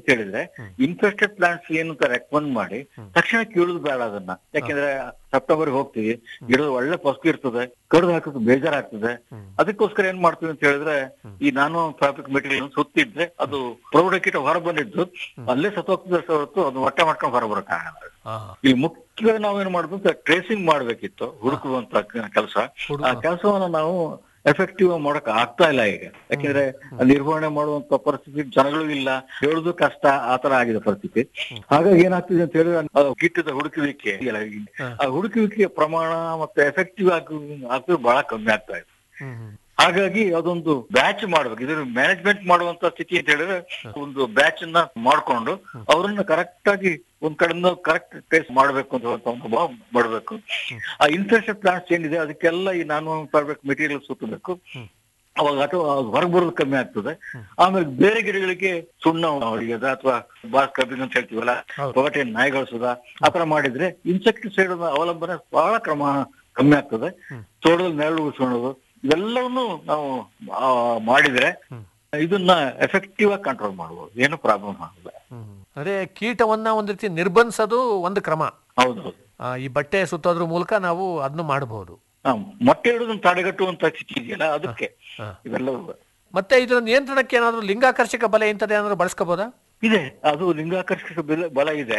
ಅಂತ ಹೇಳಿದ್ರೆ infested plants ಏನು ಅಂತ ರೆಕಮೆಂಡ್ ಮಾಡಿ ತಕ್ಷಣ ಕೀಳುದು ಬೇಡ ಅದನ್ನ ಯಾಕೆಂದ್ರೆ ಸೆಪ್ಟೆಂಬರ್ ಹೋಗ್ತೀವಿ ಗಿಡದ ಒಳ್ಳೆ ಫಸ್ಟ್ ಇರ್ತದೆ ಕಡ್ದು ಹಾಕೋದು ಬೇಜಾರಾಗ್ತದೆ ಅದಕ್ಕೋಸ್ಕರ ಏನ್ ಮಾಡ್ತೀವಿ ಅಂತ ಹೇಳಿದ್ರೆ ಈ ನಾನು ಫ್ಯಾಬ್ರಿಕ್ ಮೆಟೀರಿಯಲ್ ಸುತ್ತಿದ್ರೆ ಅದು ಪ್ರೌಢಕೀಟ ಹೊರ ಬಂದಿದ್ದು ಅಲ್ಲೇ ಸತ್ತೋಗ್ತದೆ ಹೊರತು ಅದು ಹೊಟ್ಟೆ ಮಾಡ್ಕೊಂಡು ಹೊರ ಬರೋಕ್ಕಾಗಲ್ಲ ಹಾ ಇಲ್ಲಿ ಮುಖ್ಯವಾಗಿ ನಾವೇನ್ ಮಾಡ್ಬೇಕು ಟ್ರೇಸಿಂಗ್ ಮಾಡ್ಬೇಕಿತ್ತು ಹುಡುಕುವಂತ ಕೆಲಸ ಆ ಕೆಲಸವನ್ನ ನಾವು ಎಫೆಕ್ಟಿವ್ ಮಾಡಕ್ ಆಗ್ತಾ ಇಲ್ಲ ಈಗ ಯಾಕೆಂದ್ರೆ ನಿರ್ವಹಣೆ ಮಾಡುವಂತ ಪರಿಸ್ಥಿತಿ ಜನಗಳು ಇಲ್ಲ ಹೇಳುದು ಕಷ್ಟ ಆತರ ಆಗಿದೆ ಪರಿಸ್ಥಿತಿ ಹಾಗಾಗಿ ಏನಾಗ್ತಿದೆ ಅಂತ ಹೇಳಿದ್ರೆ ಆ ಕೀಟದ ಹುಡುಕುವಿಕೆ ಇದೆಯಲ್ಲ, ಆ ಹುಡುಕುವಿಕೆಯ ಪ್ರಮಾಣ ಮತ್ತೆ ಎಫೆಕ್ಟಿವ್ ಆಗಿ ಆಗ್ತದೆ ಬಹಳ ಕಮ್ಮಿ ಆಗ್ತಾ ಇದೆ ಹ್ಮ್ ಹ್ಮ್ ಹಾಗಾಗಿ ಅದೊಂದು ಬ್ಯಾಚ್ ಮಾಡ್ಬೇಕು ಇದ್ರ ಮ್ಯಾನೇಜ್ಮೆಂಟ್ ಮಾಡುವಂತ ಸ್ಥಿತಿ ಅಂತ ಹೇಳಿದ್ರೆ ಒಂದು ಬ್ಯಾಚ್ ಅನ್ನ ಮಾಡ್ಕೊಂಡು ಅವ್ರನ್ನ ಕರೆಕ್ಟ್ ಆಗಿ ಒಂದ್ ಕಡೆಯಿಂದ ಕರೆಕ್ಟ್ ಟೇಸ್ಟ್ ಮಾಡ್ಬೇಕು ಅಂತ ಹೇಳುವಂತ ಒಂದು ಭಾವ ಮಾಡ್ಬೇಕು ಆ ಇನ್ಫೆಕ್ಷನ್ ಪ್ಲಾಂಟ್ಸ್ ಏನಿದೆ ಅದಕ್ಕೆಲ್ಲ ಈ ನಾನು ಮಾಡ್ಬೇಕು ಮೆಟೀರಿಯಲ್ ಸುತ್ತಬೇಕು ಅವಾಗ ಅಥವಾ ಹೊರಗೆ ಬರೋದು ಕಮ್ಮಿ ಆಗ್ತದೆ ಆಮೇಲೆ ಬೇರೆ ಗಿಡಗಳಿಗೆ ಸುಣ್ಣ ಹೊಡೆಯೋದ ಅಥವಾ ಬಾಸ್ ಕಬ್ಬಿಂಗ್ ಅಂತ ಹೇಳ್ತೀವಲ್ಲ ಹೊಗಟೆ ನಾಯಿಗಳಿಸೋದ ಆತರ ಮಾಡಿದ್ರೆ ಇನ್ಸೆಕ್ಟಿಸೈಡ್ ಅವಲಂಬನೆ ಬಹಳ ಕ್ರಮ ಕಮ್ಮಿ ಆಗ್ತದೆ ತೋಟದಲ್ಲಿ ನೆರಳು ಉಳಿಸ್ಕೊಳ್ಳೋದು ಇವೆಲ್ಲವನ್ನು ನಾವು ಆ, ಮಾಡಿದ್ರೆ ಇದನ್ನ ಎಫೆಕ್ಟಿವ್ ಆಗಿ ಕಂಟ್ರೋಲ್ ಮಾಡ್ಬೋದು ಏನು ಪ್ರಾಬ್ಲಮ್ ಆಗಲ್ಲ ಹ್ಮ್. ಅಂದ್ರೆ ಕೀಟವನ್ನ ಒಂದ್ ರೀತಿ ನಿರ್ಬಂಧಿಸೋದು ಒಂದು ಕ್ರಮ ಹೌದು ಹೌದು ಆ, ಈ ಬಟ್ಟೆ ಸುತ್ತೋದ್ರ ಮೂಲಕ ನಾವು ಅದನ್ನು ಮಾಡಬಹುದು ಹಾ, ಮೊಟ್ಟೆ ಇಡುದನ್ನ ತಡೆಗಟ್ಟುವಂತ ಸ್ಥಿತಿ ಇದೆಯಲ್ಲ ಅದಕ್ಕೆ ಹಾ. ಇವೆಲ್ಲವೂ ಮತ್ತೆ ಇದರ ನಿಯಂತ್ರಣಕ್ಕೆ ಏನಾದ್ರು ಲಿಂಗಾಕರ್ಷಕ ಬಲ ಇಂಥದ್ದು ಏನಾದ್ರು ಬಳಸ್ಕೋಬೋದಾ ಇದೆ ಅದು ಲಿಂಗಾಕರ್ಷಕ ಬಲ- ಬಲ ಇದೆ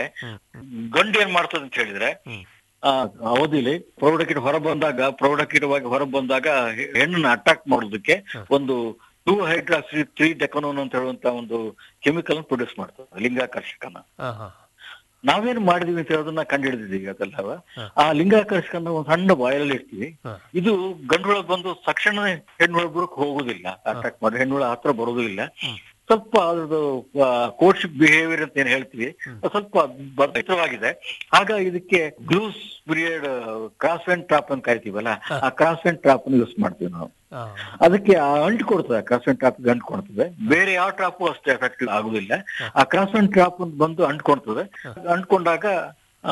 ಗಂಡು ಏನ್ ಮಾಡ್ತದೆ ಅಂತ ಹೇಳಿದ್ರೆ ಆ ಅವಧಿಲಿ ಪ್ರೌಢಕೀಟ ಹೊರ ಬಂದಾಗ ಪ್ರೌಢಕೀಟವಾಗಿ ಹೊರ ಬಂದಾಗ ಹೆ- ಹೆಣ್ಣನ್ನ ಅಟ್ಯಾಕ್ ಮಾಡೋದಕ್ಕೆ ಒಂದು ಟೂ ಹೈಡ್ರಾಕ್ಸಿ ತ್ರೀ ಡೆಕನೋನ್ ಅಂತ ಹೇಳುವಂತ ಒಂದು ಕೆಮಿಕಲ್ ಪ್ರೊಡ್ಯೂಸ್ ಮಾಡ್ತದೆ ಲಿಂಗಾಕರ್ಷಕನ ಹಾ ಹಾ ನಾವೇನ್ ಮಾಡಿದೀವಿ ಅಂತ ಹೇಳೋದನ್ನ ಕಂಡುಹಿಡಿದಿದ್ದೀವಿ ಅದೆಲ್ಲವ ಆ ಲಿಂಗಾಕರ್ಷಕನ ಒಂದು ಸಣ್ಣ ಬಾಯಲ್ಲಿ ಇರ್ತೀವಿ ಹಾ. ಇದು ಗಂಡುಳಗ್ ಬಂದು ತಕ್ಷಣ ಹೆಣ್ಣುಳ ಹೋಗುದಿಲ್ಲ ಅಟ್ಯಾಕ್ ಮಾಡಿ ಹೆಣ್ಣುಳ ಹತ್ರ ಬರೋದಿಲ್ಲ ಸ್ವಲ್ಪ ಅದ್ರದ್ದು ಕೋರ್ಶಿಪ್ ಬಿಹೇವಿಯರ್ ಅಂತ ಏನ್ ಹೇಳ್ತೀವಿ ಅದು ಸ್ವಲ್ಪ ಬದ್ಧವಾಗಿದೆ ಆಗ ಇದಕ್ಕೆ ಗ್ಲೂಸ್ ಪೀರಿಯಡ್ ಕ್ರಾಸ್ ಅಂಡ್ ಟ್ರಾಪ್ ಅಂತ ಕರಿತೀವಲ್ಲ ಆ ಕ್ರಾಸ್ ಅಂಡ್ ಟ್ರಾಪ್ ಯೂಸ್ ಮಾಡ್ತೀವಿ ನಾವು ಹಾ. ಅದಕ್ಕೆ ಆ ಅಂಟು ಕೊಡ್ತದೆ ಕ್ರಾಸ್ ಅಂಡ್ ಟ್ರಾಪ್ ಅಂಟು ಕೊಡ್ತದೆ ಬೇರೆ ಯಾವ ಟ್ರಾಪು ಅಷ್ಟೇ ಎಫೆಕ್ಟಿವ್ ಆಗುದಿಲ್ಲ ಆ ಕ್ರಾಸ್ ಅಂಡ್ ಟ್ರಾಪ್ ಬಂದು ಅಂಟ್ಕೊಳ್ತದೆ ಅಂಟ್ಕೊಂಡಾಗ ಆ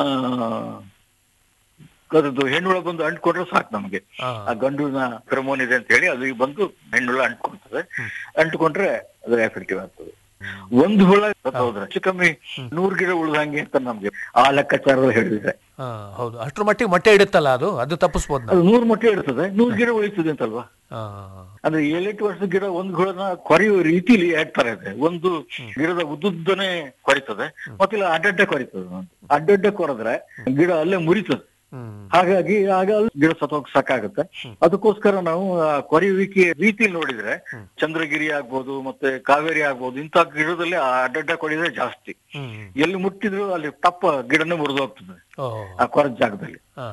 ಅದ್ರದ್ದು ಹೆಣ್ಣುಳ ಬಂದು ಅಂಟ್ಕೊಂಡ್ರೆ ಸಾಕು ನಮಗೆ ಹಾ. ಆ ಗಂಡುನ ಫೆರಮೋನ್ ಇದೆ ಅಂತ ಹೇಳಿ ಅದು ಬಂದು ಹೆಣ್ಣುಳ ಅಂಟ್ಕೊಳ್ತದೆ ಅಂಟ್ಕೊಂಡ್ರೆ ಅದು ಎಫೆಕ್ಟಿವ್ ಆಗ್ತದೆ ಒಂದು ಹುಳ ಸತ್ತು ಹೋದ್ರೆ ಹೆಚ್ಚು ಕಮ್ಮಿ ನೂರು ಗಿಡ ಉಳ್ದಂಗೆ ಅಂತ ನಮ್ಗೆ ಆ ಲೆಕ್ಕಾಚಾರ ಹೇಳಿದ್ರೆ ಹಾ, ಹೌದು ಅಷ್ಟ್ರ ಮಟ್ಟಿಗೆ ಮೊಟ್ಟೆ ಇಡುತ್ತಲ್ಲ ಅದು ಅದು ತಪ್ಪಿಸ್ಬೋದು ನಾವು ಅದು ನೂರು ಮೊಟ್ಟೆ ಇರ್ತದೆ ನೂರು ಗಿಡ ಉಳಿತದೆ ಅಂತಲ್ವಾ ಹಾ, ಅಂದ್ರೆ ಏಳೆಂಟು ವರ್ಷದ ಗಿಡ ಒಂದು ಗಿಡನ ಕೊರೆಯುವ ರೀತಿಲಿ ತರ ಇದೆ ಒಂದು ಗಿಡದ ಉದ್ದುದ್ದನೆ ಕೊರಿತದೆ ಮತ್ತಿಲ್ಲ ಅಡ್ಡಡ್ಡ ಕೊರಿತದೆ ಅಡ್ಡಡ್ಡ ಕೊರೆದ್ರೆ ಗಿಡ ಅಲ್ಲೇ ಮುರಿತದೆ ಹ್ಮ್ ಹಾಗಾಗಿ ಆಗ ಅಲ್ಲಿ ಗಿಡ ಸತ್ತೋಗ್ ಸಾಕಾಗುತ್ತೆ ಅದಕ್ಕೋಸ್ಕರ ನಾವು ಆ ಕೊರೆಯುವಿಕೆ ರೀತಿ ನೋಡಿದ್ರೆ ಚಂದ್ರಗಿರಿ ಆಗ್ಬೋದು ಮತ್ತೆ ಕಾವೇರಿ ಆಗ್ಬೋದು ಇಂಥ ಗಿಡದಲ್ಲಿ ಆ ಅಡ್ಡಡ್ಡ ಕೊಡಿದ್ರೆ ಜಾಸ್ತಿ ಹ್ಮ್ ಎಲ್ಲಿ ಮುಟ್ಟಿದ್ರು ಅಲ್ಲಿ ತಪ್ಪ ಗಿಡನೇ ಮುರಿದು ಹೋಗ್ತದೆ ಓ ಆ ಕೊರದ ಜಾಗದಲ್ಲಿ ಹಾ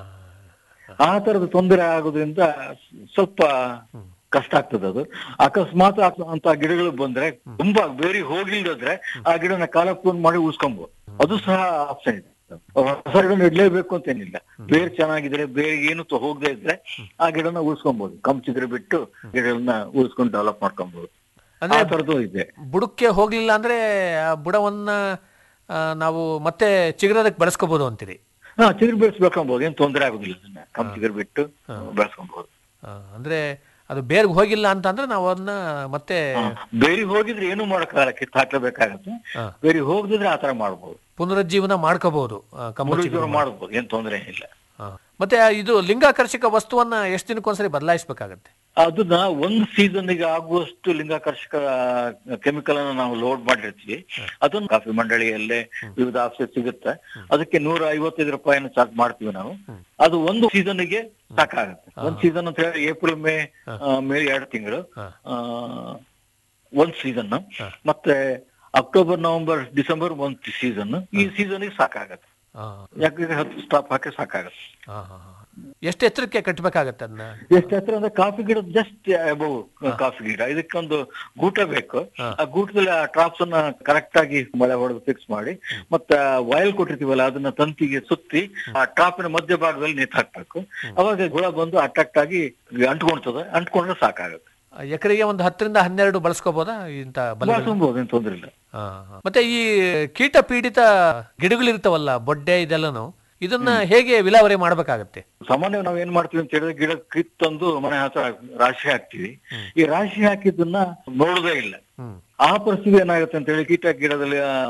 ಆ ತರದ ತೊಂದರೆ ಆಗೋದ್ರಿಂದ ಸ್ವಲ್ಪ ಕಷ್ಟ ಆಗ್ತದೆ ಅದು ಅಕಸ್ಮಾತ್ ಆ- ಅಂತ ಗಿಡಗಳು ಬಂದ್ರೆ ತುಂಬಾ ಬೇರೆ ಹೋಗಿಲ್ದಾದ್ರೆ ಆ ಗಿಡನ ಕಾಲಪೂರ್ಣ ಮಾಡಿ ಉಳಿಸ್ಕೊಬಹುದು ಅದು ಸಹ ಆಪ್ಷನ್ ಇದೆ ಹೊಸ ಗಿಡ ನೆಡ್ಲೇಬೇಕು ಅಂತೇನಿಲ್ಲ ಬೇರೆ ಚೆನ್ನಾಗಿದ್ರೆ ಬೇರೆ ಏನು ತ- ಹೋಗದೆ ಇದ್ರೆ ಆ ಗಿಡನ ಉಳಿಸ್ಕೊಬಹುದು ಕಂಚಿದ್ರೆ ಬಿಟ್ಟು ಗಿಡಗಳನ್ನ ಉಳಿಸ್ಕೊಂಡು ಡೆವಲಪ್ ಮಾಡ್ಕೊಬಹುದು ಆ ಅಂದ್ರೆ ತರದ್ದು ಇದೆ ಬುಡಕ್ಕೆ ಹೋಗ್ಲಿಲ್ಲ ಅಂದ್ರೆ ಆ ಬುಡವನ್ನ ಆ, ನಾವು ಮತ್ತೆ ಚಿಗುರೋದಕ್ಕೆ ಬಳಸ್ಕೋಬಹುದು ಅಂತೀರಿ ಹಾ ಚಿಗುರು ಬೆಳೆಸ್ಬೇಕಂಬೋದು ಏನ್ ತೊಂದರೆ ಆಗುದಿಲ್ಲ ಅದನ್ನ ಕಂಚಿದ್ರೆ ಬಿಟ್ಟು ಬೆಳೆಸ್ಕೊಬಹುದು ಆ, ಅಂದ್ರೆ ಅದು ಬೇರ್ಗೆ ಹೋಗಿಲ್ಲ ಅಂತ ಅಂದ್ರೆ ನಾವು ಅದನ್ನ ಮತ್ತೆ ಬೇರೆ ಹೋಗಿದ್ರೆ ಏನು ಮಾಡಕ್ಕಾಗಲ್ಲ ಕಿತ್ತು ಹಾಕ್ಲೇಬೇಕಾಗತ್ತೆ ಹಾ. ಬೇರೆ ಹೋಗದಿದ್ರೆ ಆತರ ಮಾಡ್ಬೋದು ಪುನರುಜ್ಜೀವನ ಮಾಡ್ಕೋಬಹುದು ಕಮ್ಮು ಮುಳುಗಿದ್ರು ಮಾಡ್ಬೋದು ಏನ್ ತೊಂದರೆ ಇಲ್ಲ ಆ, ಮತ್ತೆ ಆ ಇದು ಲಿಂಗಾಕರ್ಷಕ ವಸ್ತುವನ್ನ ಎಷ್ಟು ದಿನಕ್ಕೊಂದ್ಸರಿ ಬದಲಾಯಿಸಬೇಕಾಗತ್ತೆ ಅದನ್ನ ಒಂದು ಸೀಸನ್ ಗೆ ಆಗುವಷ್ಟು ಲಿಂಗಾಕರ್ಷಕ ಕೆಮಿಕಲ್ ಅನ್ನ ನಾವು ಲೋಡ್ ಮಾಡಿರ್ತೀವಿ ಅದನ್ನ ಕಾಫಿ ಮಂಡಳಿಯಲ್ಲೇ ವಿವಿಧ ಆಫೀಸ್ ಸಿಗುತ್ತೆ ಅದಕ್ಕೆ ನೂರ ಐವತ್ತೈದು ರೂಪಾಯಿನ ಚಾರ್ಜ್ ಮಾಡ್ತೀವಿ ನಾವು ಅದು ಒಂದು ಸೀಸನ್ ಗೆ ಸಾಕಾಗುತ್ತೆ ಒಂದ್ ಸೀಸನ್ ಅಂತ ಹೇಳಿ ಏಪ್ರಿಲ್ ಮೇ ಆ, ಮೇ ಎರಡು ತಿಂಗಳು ಆ, ಒಂದ್ ಸೀಸನ್ ಮತ್ತೆ ಅಕ್ಟೋಬರ್ ನವೆಂಬರ್ ಡಿಸೆಂಬರ್ ಒಂದ್ ಸೀಸನ್ ಈ ಸೀಸನ್ ಗೆ ಸಾಕಾಗತ್ತೆ ಆ, ಯಾಕಂದ್ರೆ ಹತ್ತು ಸ್ಟಾಪ್ ಹಾಕಿ ಸಾಕಾಗತ್ತೆ ಆ, ಆ, ಆ. ಎಷ್ಟು ಎತ್ತರಕ್ಕೆ ಕಟ್ಟಬೇಕಾಗತ್ತೆ ಅದನ್ನ ಎಷ್ಟು ಹತ್ರ ಅಂದ್ರೆ ಕಾಫಿ ಗಿಡ ಜಸ್ಟ್ ಅಬೌವ್ ಕಾಫಿ ಗಿಡ ಇದಕ್ಕೊಂದು ಗೂಟ ಬೇಕು ಆ ಗೂಟದಲ್ಲಿ ಆ ಟ್ರಾಪ್ಸ್ ಅನ್ನ ಕರೆಕ್ಟ್ ಆಗಿ ಮಳೆ ಹೊಡೆದು ಫಿಕ್ಸ್ ಮಾಡಿ ಮತ್ತೆ ವಯಲ್ ಕೊಟ್ಟಿರ್ತೀವಲ್ಲ ಅದನ್ನ ತಂತಿಗೆ ಸುತ್ತಿ ಆ ಟ್ರಾಪಿನ ಮಧ್ಯ ಭಾಗದಲ್ಲಿ ನೇತು ಹಾಕ್ಬೇಕು ಅವಾಗ ಹುಳ ಬಂದು ಅಟ್ರಾಕ್ಟ್ ಆಗಿ ಅಂಟ್ಕೊಳ್ತದೆ ಅಂಟ್ಕೊಂಡ್ರೆ ಸಾಕಾಗುತ್ತೆ ಎಕರೆಗೆ ಒಂದು ಹತ್ತರಿಂದ ಹನ್ನೆರಡು ಬಳಸ್ಕೋಬೋದಾ ಇಂತ ಬಲ ಬಳಸ್ಕೊಬಹುದು ಏನ್ ತೊಂದ್ರೆ ಇಲ್ಲ ಮತ್ತೆ ಈ ಕೀಟ ಪೀಡಿತ ಗಿಡಗಳಿರ್ತಾವಲ್ಲ ಬೊಡ್ಡೆ ಇದೆಲ್ಲನು ಇದನ್ನ ಹೇಗೆ ವಿಲಾವರಿ ಮಾಡ್ಬೇಕಾಗತ್ತೆ ಸಾಮಾನ್ಯ ನಾವ್ ಏನ್ ಮಾಡ್ತೀವಿ ಅಂತ ಹೇಳಿದ್ರೆ ಗಿಡ ಕಿತ್ತಂದು ಮನೆ ಹತ್ರ ರಾಶಿ ಹಾಕ್ತಿವಿ ಈ ರಾಶಿ ಹಾಕಿದ್ದನ್ನ ನೋಡುದೇ ಇಲ್ಲ ಹ್ಮ್ ಆ ಪರಿಸ್ಥಿತಿ ಏನಾಗುತ್ತೆ ಅಂತ ಹೇಳಿ ಕೀಟ ಗಿಡದಲ್ಲಿ ಆ,